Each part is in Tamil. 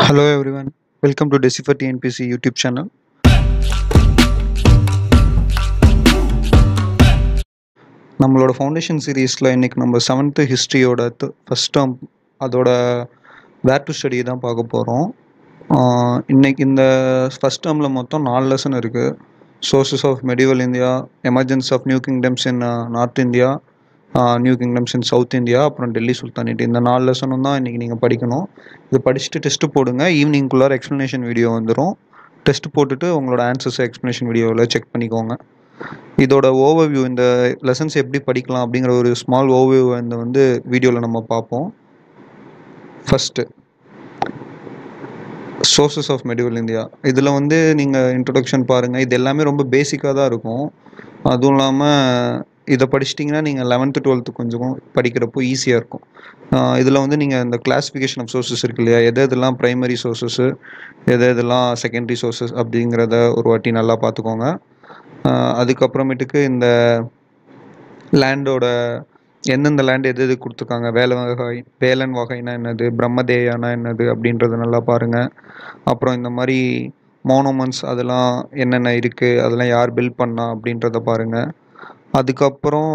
Hello everyone, welcome to Decipher TNPC YouTube channel. நம்மளோட ஃபவுண்டேஷன் சீரீஸில் இன்றைக்கி நம்ம செவன்த்து ஹிஸ்ட்ரியோட ஃபஸ்ட் டேர்ம் அதோட வேர் டு ஸ்டடி தான் பார்க்க போகிறோம் இன்னைக்கு இந்த ஃபஸ்ட் டேர்மில் மொத்தம் நாலு லெசன் இருக்குது sources of medieval India emergence of new kingdoms in north India new kingdoms in south India அப்புறம் டெல்லி சுல்தானேட் இந்த நாலு லெசனும் தான் இன்றைக்கி நீங்கள் படிக்கணும் இது படிச்சுட்டு டெஸ்ட்டு போடுங்க ஈவினிங்குள்ளார எக்ஸ்ப்ளனேஷன் வீடியோ வந்துடும் டெஸ்ட் போட்டுட்டு உங்களோட ஆன்சர்ஸை எக்ஸ்ப்ளனேஷன் வீடியோவில் செக் பண்ணிக்கோங்க இதோட ஓவர்வியூ இந்த லெசன்ஸ் எப்படி படிக்கலாம் அப்படிங்கிற ஒரு ஸ்மால் ஓவர்வியூ இந்த வந்து வீடியோவில் நம்ம பார்ப்போம் first sources of medieval India இதில் வந்து நீங்கள் இன்ட்ரொடக்ஷன் பாருங்கள் இது எல்லாமே ரொம்ப பேசிக்காக தான் இருக்கும் அதுவும் இல்லாமல் இதை படிச்சிட்டிங்கன்னா நீங்கள் லெவன்த்து டுவெல்த்து கொஞ்சம் படிக்கிறப்போ ஈஸியாக இருக்கும் இதில் வந்து நீங்கள் இந்த கிளாஸிஃபிகேஷன் ஆஃப் சோர்சஸ் இருக்கு இல்லையா எது எதெல்லாம் ப்ரைமரி சோர்சஸ்ஸு எது எதெல்லாம் செகண்டரி சோர்சஸ் அப்படிங்கிறத ஒரு வாட்டி நல்லா பார்த்துக்கோங்க அதுக்கப்புறமேட்டுக்கு இந்த லேண்டோட எந்தெந்த லேண்ட் எது எது கொடுத்துருக்காங்க வேலை வகை வேலன் வகைனா என்னது பிரம்மதேயானா என்னது அப்படின்றத நல்லா பாருங்கள் அப்புறம் இந்த மாதிரி மோனோமன்ஸ் அதெல்லாம் என்னென்ன இருக்குது அதெல்லாம் யார் பில்ட் பண்ணா அப்படின்றத பாருங்கள் அதுக்கப்புறம்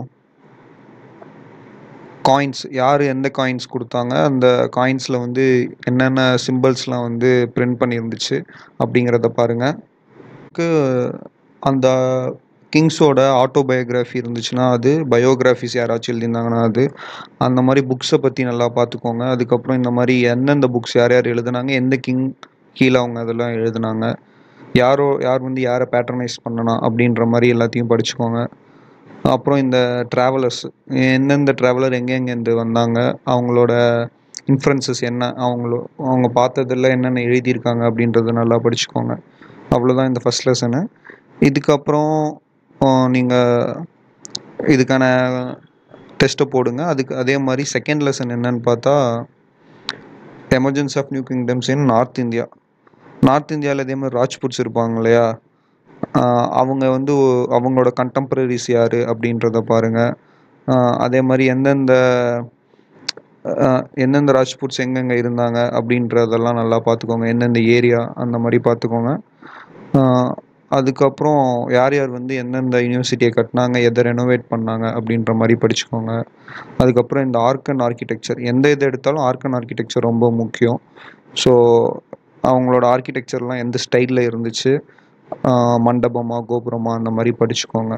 காயின்ஸ் யார் எந்த காயின்ஸ் கொடுத்தாங்க அந்த காயின்ஸில் வந்து என்னென்ன சிம்பிள்ஸ்லாம் வந்து பிரிண்ட் பண்ணியிருந்துச்சு அப்படிங்கிறத பாருங்கள் அந்த கிங்ஸோட ஆட்டோபயோகிராஃபி இருந்துச்சுன்னா அது பயோகிராஃபிஸ் யாராச்சும் எழுதியிருந்தாங்கன்னா அது அந்த மாதிரி புக்ஸை பற்றி நல்லா பார்த்துக்கோங்க அதுக்கப்புறம் இந்த மாதிரி எந்தெந்த புக்ஸ் யார் யார் எழுதுனாங்க எந்த கிங் கீழே அவங்க அதெல்லாம் எழுதுனாங்க யாரோ யார் வந்து யாரை பேட்டர்னைஸ் பண்ணணும் அப்படின்ற மாதிரி எல்லாத்தையும் படிச்சுக்கோங்க அப்புறம் இந்த ட்ராவலர்ஸ் எந்தெந்த ட்ராவலர் எங்கெங்கேருந்து வந்தாங்க அவங்களோட இன்ஃப்ளன்சஸ் என்ன அவங்களோ அவங்க பார்த்ததில் என்னென்ன எழுதியிருக்காங்க அப்படின்றத நல்லா படிச்சுக்கோங்க அவ்வளோதான் இந்த ஃபஸ்ட் லெசனு இதுக்கப்புறம் நீங்கள் இதுக்கான டெஸ்ட்டை போடுங்க அதுக்கு அதே மாதிரி செகண்ட் லெசன் என்னன்னு பார்த்தா emergency of new kingdoms in north India north இந்தியாவில் இதே மாதிரி ராஜ்புட்ஸ் இருப்பாங்க இல்லையா அவங்க வந்து அவங்களோட கண்டெம்பரரிஸ் யார் அப்படின்றத பாருங்கள் அதே மாதிரி எந்தெந்த எந்தெந்த ராஜ்புட்ஸ் எங்கெங்கே இருந்தாங்க அப்படின்றதெல்லாம் நல்லா பார்த்துக்கோங்க எந்தெந்த ஏரியா அந்த மாதிரி பார்த்துக்கோங்க அதுக்கப்புறம் யார் யார் வந்து எந்தெந்த யூனிவர்சிட்டியை கட்டினாங்க எதை ரெனோவேட் பண்ணாங்க அப்படின்ற மாதிரி படிச்சுக்கோங்க அதுக்கப்புறம் இந்த ஆர்க் அண்ட் ஆர்கிடெக்சர் எந்த இதை எடுத்தாலும் ஆர்க் அண்ட் ஆர்கிடெக்சர் ரொம்ப முக்கியம் ஸோ அவங்களோட ஆர்கிடெக்சர்லாம் எந்த ஸ்டைலில் இருந்துச்சு மண்டபமா கோபுரமா அந்த மாதிரி படிச்சுக்கோங்க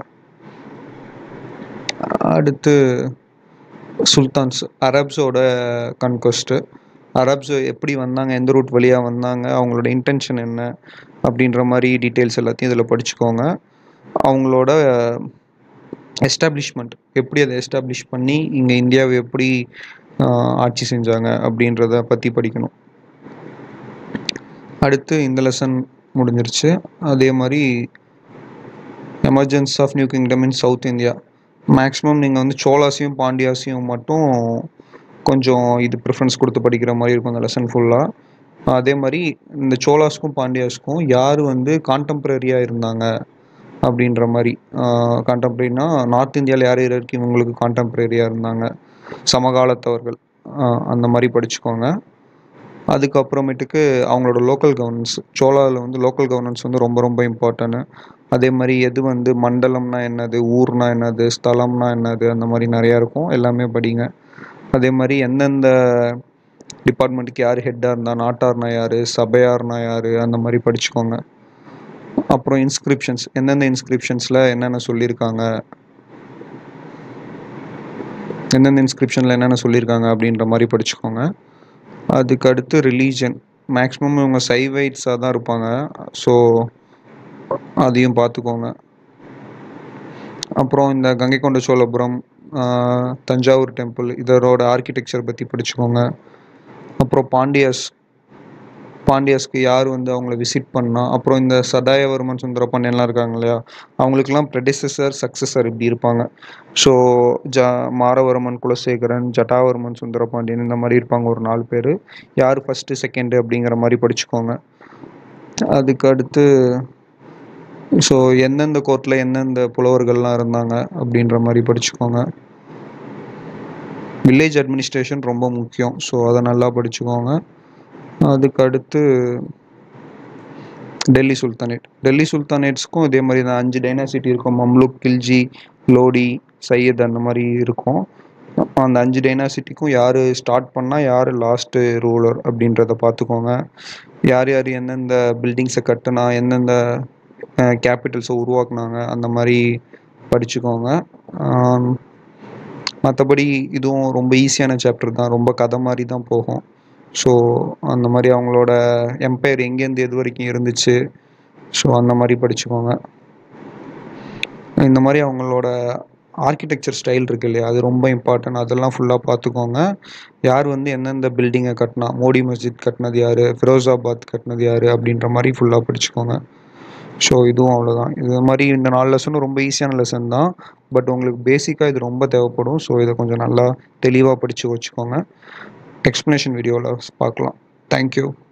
அடுத்து சுல்தான்ஸ் அரப்ஸோட கன்கொஸ்ட்டு அரப்ஸ் எப்படி வந்தாங்க எந்த ரூட் வழியாக வந்தாங்க அவங்களோட இன்டென்ஷன் என்ன அப்படின்ற மாதிரி டீட்டெயில்ஸ் எல்லாத்தையும் இதில் படிச்சுக்கோங்க அவங்களோட எஸ்டாப்ளிஷ்மெண்ட் எப்படி அதை எஸ்டாப்ளிஷ் பண்ணி இங்கே இந்தியாவை எப்படி ஆட்சி செஞ்சாங்க அப்படின்றத பற்றி படிக்கணும் அடுத்து இந்த லெசன் முடிஞ்சிருச்சு அதே மாதிரி emergence of new kingdom in south India maximum நீங்கள் வந்து சோலாஸையும் பாண்டியாஸையும் மட்டும் கொஞ்சம் இது ப்ரிஃபரன்ஸ் கொடுத்து படிக்கிற மாதிரி இருக்கும் அந்த லெசன் ஃபுல்லாக அதே மாதிரி இந்த சோலாஸ்க்கும் பாண்டியாஸ்க்கும் யார் வந்து கான்டெம்ப்ரரியாக இருந்தாங்க அப்படின்ற மாதிரி கான்டெம்ப்ரரினா நார்த் இந்தியாவில் யார் யாருக்கு இவங்களுக்கு கான்டெம்ப்ரரியாக இருந்தாங்க சமகாலத்தவர்கள் அந்த மாதிரி படிச்சுக்கோங்க அதுக்கப்புறமேட்டுக்கு அவங்களோட லோக்கல் கவர்னன்ஸ் சோலாவில் வந்து லோக்கல் கவர்னன்ஸ் வந்து ரொம்ப ரொம்ப இம்பார்ட்டன்ட் அதே மாதிரி எது வந்து மண்டலம்னா என்னது ஊர்னா என்னது ஸ்தலம்னா என்னது அந்த மாதிரி நிறையா இருக்கும் எல்லாமே படிங்க அதே மாதிரி எந்தெந்த டிபார்ட்மெண்ட்டுக்கு யார் ஹெட்டாக இருந்தால் நாட்டார்னா யார் சபையார்னா யார் அந்த மாதிரி படிச்சுக்கோங்க அப்புறம் இன்ஸ்கிரிப்ஷன்ஸ் எந்தெந்த இன்ஸ்கிரிப்ஷன்ஸில் என்னென்ன சொல்லியிருக்காங்க எந்தெந்த இன்ஸ்கிரிப்ஷனில் என்னென்ன சொல்லியிருக்காங்க அப்படின்ற மாதிரி படிச்சுக்கோங்க அதுக்கு அடுத்து ரிலீஜன் மேக்ஸிமம் இவங்க சைவைட்ஸாக தான் இருப்பாங்க ஸோ அதையும் பார்த்துக்கோங்க அப்புறம் இந்த கங்கை கொண்ட சோழபுரம் தஞ்சாவூர் டெம்பிள் இதோட ஆர்கிடெக்சர் பற்றி படிச்சுக்கோங்க அப்புறம் பாண்டியாஸ் பாண்டியாஸ்க்கு யார் வந்து அவங்கள விசிட் பண்ணால் அப்புறம் இந்த சதாயவர்மன் சுந்தரபாண்டியன்லாம் இருக்காங்க இல்லையா அவங்களுக்குலாம் ப்ரெடிசஸர் சக்ஸஸர் இப்படி இருப்பாங்க ஸோ ஜ மாரவர்மன் குலசேகரன் ஜட்டாவர்மன் சுந்தரபாண்டியன் இந்த மாதிரி இருப்பாங்க ஒரு நாலு பேர் யார் ஃபஸ்ட்டு செகண்டு அப்படிங்கிற மாதிரி படிச்சுக்கோங்க அதுக்கு அடுத்து ஸோ எந்தெந்த கோர்ட்டில் எந்தெந்த புலவர்கள்லாம் இருந்தாங்க அப்படின்ற மாதிரி படிச்சுக்கோங்க வில்லேஜ் அட்மினிஸ்ட்ரேஷன் ரொம்ப முக்கியம் ஸோ அதை நல்லா படிச்சுக்கோங்க அதுக்கு அடுத்து டெல்லி சுல்தானேட் டெல்லி சுல்தானேட்ஸ்க்கும் இதே மாதிரி தான் அஞ்சு டைனாசிட்டி இருக்கும் மம்லுக் கில்ஜி லோடி சையத் அந்த மாதிரி இருக்கும் அந்த அஞ்சு டைனாசிட்டிக்கும் யார் ஸ்டார்ட் பண்ணால் யார் லாஸ்ட்டு ரூலர் அப்படின்றத பார்த்துக்கோங்க யார் யார் எந்தெந்த பில்டிங்ஸை கட்டுனா எந்தெந்த கேபிட்டல்ஸை உருவாக்குனாங்க அந்த மாதிரி படிச்சுக்கோங்க மற்றபடி இதுவும் ரொம்ப ஈஸியான சாப்டர் தான் ரொம்ப கதை மாதிரி தான் போகும் ஸோ அந்த மாதிரி அவங்களோட எம்பையர் எங்கேருந்து எது வரைக்கும் இருந்துச்சு ஸோ அந்த மாதிரி படிச்சுக்கோங்க இந்த மாதிரி அவங்களோட ஆர்கிடெக்சர் ஸ்டைல் இருக்கு இல்லையா அது ரொம்ப இம்பார்ட்டன்ட் அதெல்லாம் ஃபுல்லாக பார்த்துக்கோங்க யார் வந்து எந்தெந்த பில்டிங்கை கட்டினா மோடி மஸ்ஜித் கட்டினது யார் ஃபிரோசாபாத் கட்டினது யார் அப்படின்ற மாதிரி ஃபுல்லாக படிச்சுக்கோங்க ஸோ இதுவும் அவ்வளோதான் இது மாதிரி இந்த நாலு லெசனும் ரொம்ப ஈஸியான லெசன் தான் பட் உங்களுக்கு பேசிக்காக இது ரொம்ப தேவைப்படும் ஸோ இதை கொஞ்சம் நல்லா தெளிவாக படித்து வச்சுக்கோங்க எக்ஸ்ப்ளனேஷன் வீடியோவில் பார்க்கலாம் தேங்க்யூ